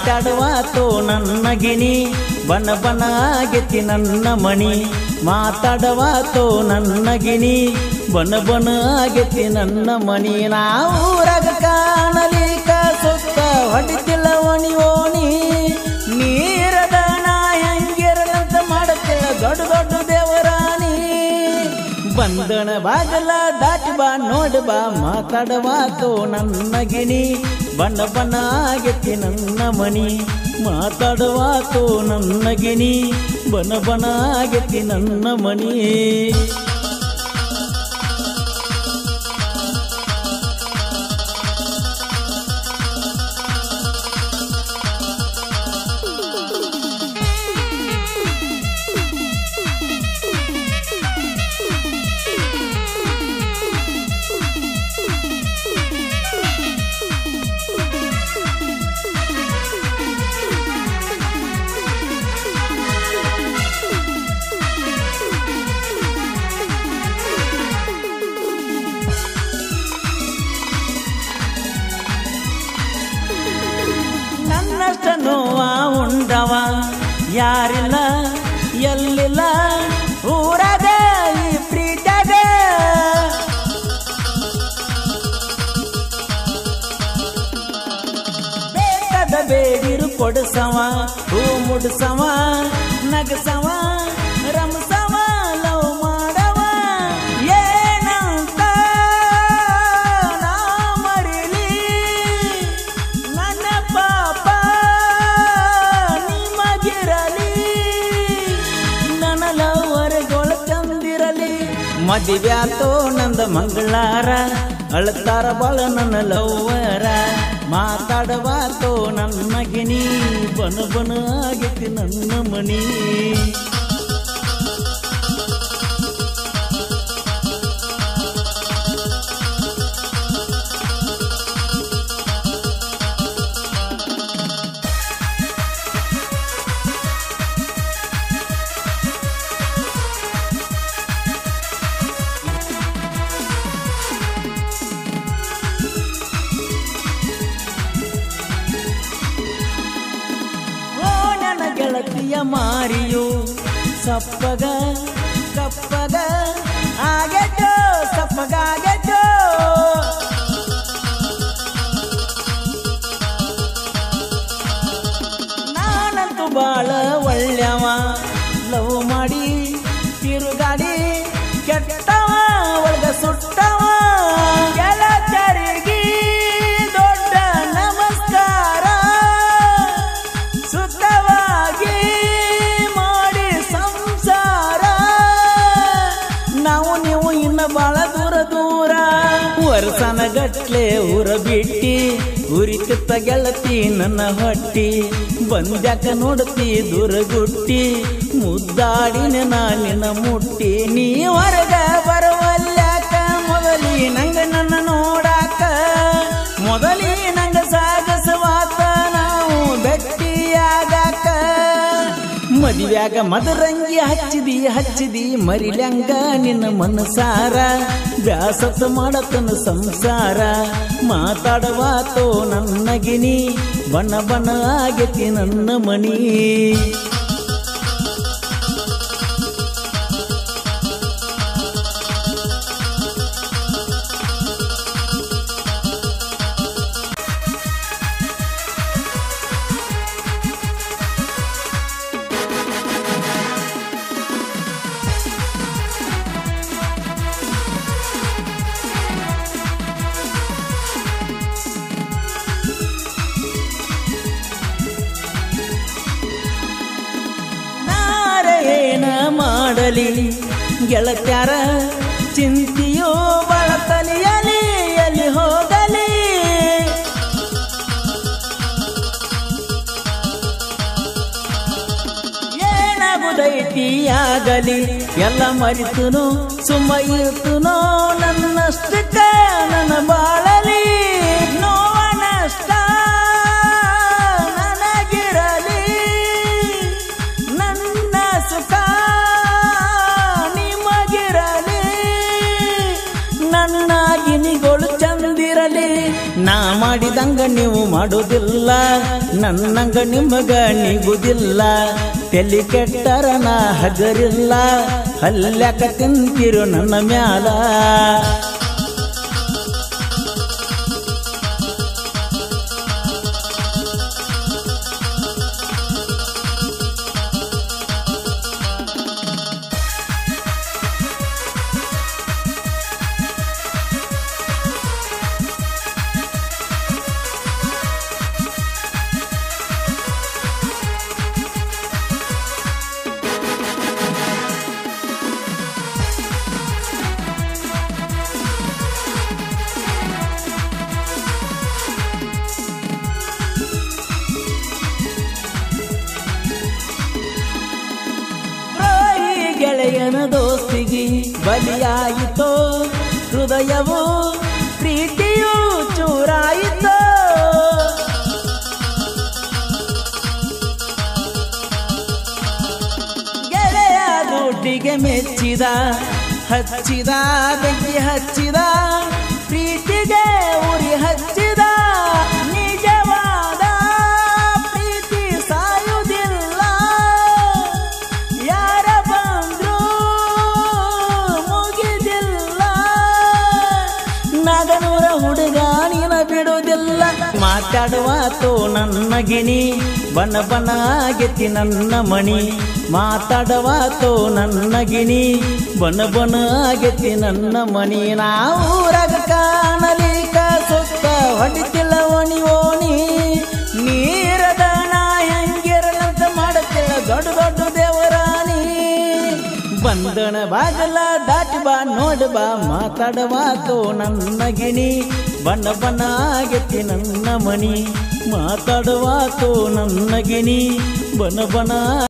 ಮಾತಾಡುವಾತೋ ನನ್ನ ಗಿಣಿ ಬನ ಬನ ಆಗೈತಿ ನನ್ನ ಮಣಿ ಮಾತಾಡುವಾತೋ ನನ್ನ ಗಿಣಿ ಬನ ಬನ ಆಗೈತಿ ನನ್ನ ಮಣಿ ನಾವೂರಾಗ ಕಾಣಲಿಕ ಸುತ್ತ ಹೊಡಿತಿಲ್ಲ ಒಣಿ ಓಣಿ ನೀರದ ನಾ ಹೆಂಗಿರಲಂತ ಮಾಡತ್ತಿಲ್ಲ ದೊಡ್ಡ ದೊಡ್ಡ ದೇವರಾಣಿ ಬಂದಣ ಬಾಗಲ ದಾಟಿ ಬಾ ನೋಡ್ ಬಾ ಮಾತಾಡವಾತೋ ನನ್ನ ಗಿಣಿ ಬಣ್ಣ ಬಣ್ಣ ಆಗೈತಿ ನನ್ನ ಮಣಿ ಮಾತಾಡವಾತೋ ನನ್ನ ಗಿಣಿ ಬಣ ಬಣ ಆಗೈತಿ ನನ್ನ ಮಣಿ ನನ್ನಷ್ಟ ನೋವ ಉಂಡವ ಯಾರಿಲ್ಲ ಎಲ್ಲಿಲ್ಲ ಊರಾಗ ಈ ಪ್ರೀತ್ಯಾಗ ಬೇಕಾದ ಬೇಡಿರು ಕೊಡಸವ ಹೂ ಮುಡ್ಸವ ನಗಸವ ರಮಸವ ಲವ್ ಮಾಡವ ಏನಂತ ನಾ ಮರಿಲಿ ನನ್ನ ಪಾಪ ನಿಮಗಿರಲಿ ನನ್ನ ಲವರ್ಗಳು ತಂದಿರಲಿ ಮದುವ್ಯಾತೋ ನಂದ ಮಂಗಳಾರ ಅಳತಾರ ಬಾಳ ನನ್ನ ಲವ್ವರ ಮಾತಾಡವಾತೋ ನನ್ನ ಗಿಣಿ ಬನ ಬನ ಆಗೈತಿ ನನ್ನ ಮಣಿ ಓ ನನ್ನ ಗೆಳತಿಯ ಮಾರಿಯು ಸಪ್ಪಗ ಕಪ್ಪಗ ಆಗೇಟೋ ಸಪ್ಪಗ ಆಗೇಟೋ ನಾನಂತೂ ಬಾಳ ಒಳ್ಳೆವ ಲವ್ ಮಾಡಿ ತಿರುಗಾಡಿ ಕೆಟ್ಟವ ಒಳಗ ಸುಟ್ಟವ ಗೆಳತರಿಗೆ ದೊಡ್ಡ ನಮಸ್ಕಾರ ಸುಖವಾಗಿ ಮಾಡಿ ಸಂಸಾರ ನಾವು ನೀವು ಇನ್ನ ಬಾಳ ದೂರ ದೂರ ವರ್ಷನ ಗಟ್ಲೆ ಊರ ಬಿಟ್ಟಿ ಉರಿತಿತ್ತ ಗೆಳತಿ ನನ್ನ ಹೊಟ್ಟಿ ಬಂದ್ಯಾಕ ನೋಡ್ತಿ ದೂರಗುಟ್ಟಿ ಮುದ್ದಾಡಿನ ನಾನಿನ ಮುಟ್ಟಿ ನೀ ಹೊರಗ ಬರುವಲ್ಯಾಕ ಮೊದಲಿ ನಂಗ ನನ್ನ ನೋಡಾಕ ಮೊದಲಿ ನಂಗ ಸಾಗಸವಾತ ನಾವು ಭಕ್ತಿಯಾಗಾಕ ಮದುವ್ಯಾಗ ಮದರಂಗಿ ಹಚ್ಚಿದಿ ಹಚ್ಚಿದಿ ಮರಿಲ್ಯಂಗ ನಿನ್ನ ಮನಸಾರ ಬ್ಯಾಸತ್ ಮಾಡತನ ಸಂಸಾರ ಮಾತಾಡವಾತೋ ನನ್ನ ಗಿನಿ ಬಣ್ಣ ಬಣ್ಣ ಆಗೈತಿ ನನ್ನ ಮಣಿ ನಾರ ಏನ ಮಾಡಲಿ ಗೆಳತ್ಯಾರ ಚಿಂತೆಯೋ ಬಳ ತಲೆಯಲಿ ಎಲ್ಲಿ ಹೋಗಲಿ ಏನಾಗುದೈತಿ ಆಗಲಿ ಎಲ್ಲ ಮರಿತುನು ಸುಮ್ಮ ಇರ್ತುನೋ ನನ್ನಷ್ಟಕ್ಕ ನನ್ನ ಬಾಳಲಿ ನೋವನಷ್ಟ ನನಗಿರಲಿ ನನ್ನ ಸುಖ ನಿಮಗಿರಲಿ ನನ್ನ ಗಿನಿಗಳು ಚಂದಿರ ಇರಲಿ ನಾ ಮಾಡಿದಂಗ ನೀವು ಮಾಡುವುದಿಲ್ಲ ನನ್ನಂಗ ನಿಮಗ ನಿಗುದಿಲ್ಲ ತೆಲಿ ಕೆಟ್ಟರ ನಾ ಹಗರಿಲ್ಲ ಹಲ್ಯಾಕ ತಿಂತಿರು ನನ್ನ ಮ್ಯಾಲ ದ್ರೋಹಿ ಗೆಳೆಯನ ದೋಸ್ತಿಗೆ ಬಲಿಯಾಯಿತೋ ಹೃದಯವು ಪ್ರೀತಿಯು ಚೂರಾಯಿತೋ ಗೆಳೆಯ ದುಡ್ಡಿಗೆ ಮೆಚ್ಚಿದ ಹಚ್ಚಿದ ಬೆಂಕಿ ಹಚ್ಚಿದ ಪ್ರೀತಿಗೆ ಉರಿ ಹಚ್ಚಿದ ನಿಜವಾದ ಪ್ರೀತಿ ಸಾಯುವುದಿಲ್ಲ ಯಾರ ಬಂದ್ರು ಮುಗಿದಿಲ್ಲ ನಗನೂರ ಹುಡುಗ ನೀನ ಬಿಡುವುದಿಲ್ಲ ಮಾತಾಡುವಾತು ನನ್ನ ಗಿಣಿ ಬಣ ಬಣ ಆಗೈತಿ ನನ್ನ ಮಣಿ ಮಾತಾಡವಾತು ನನ್ನ ಗಿಣಿ ಬಣ ಬಣ ಆಗೈತಿ ನನ್ನ ಮಣಿ ನಾವೂರಾಗ ಕಾಣಲಿಕ ಸುತ್ತ ಹೊಡಿತಿಲ್ಲ ಓಣಿ ಓಣಿ ನೀರದ ನಾ ಹೆಂಗಿರಲಂತ ಮಾಡುತ್ತಿಲ್ಲ ದೊಡ್ಡ ದೊಡ್ಡ ದೇವರಾಣಿ ಬಂದಣ ಬಾಗಲ ದಾಟಿ ಬಾ ನೋಡ ಬಾ ಮಾತಾಡವಾತು ನನ್ನ ಗಿಣಿ ಬಣ್ಣ ಬಣ್ಣ ಆಗೈತಿ ನನ್ನ ಮಣಿ ಮಾತಾಡವಾತು ನನ್ನ ಗಿಣಿ ಬಣ ಬಣ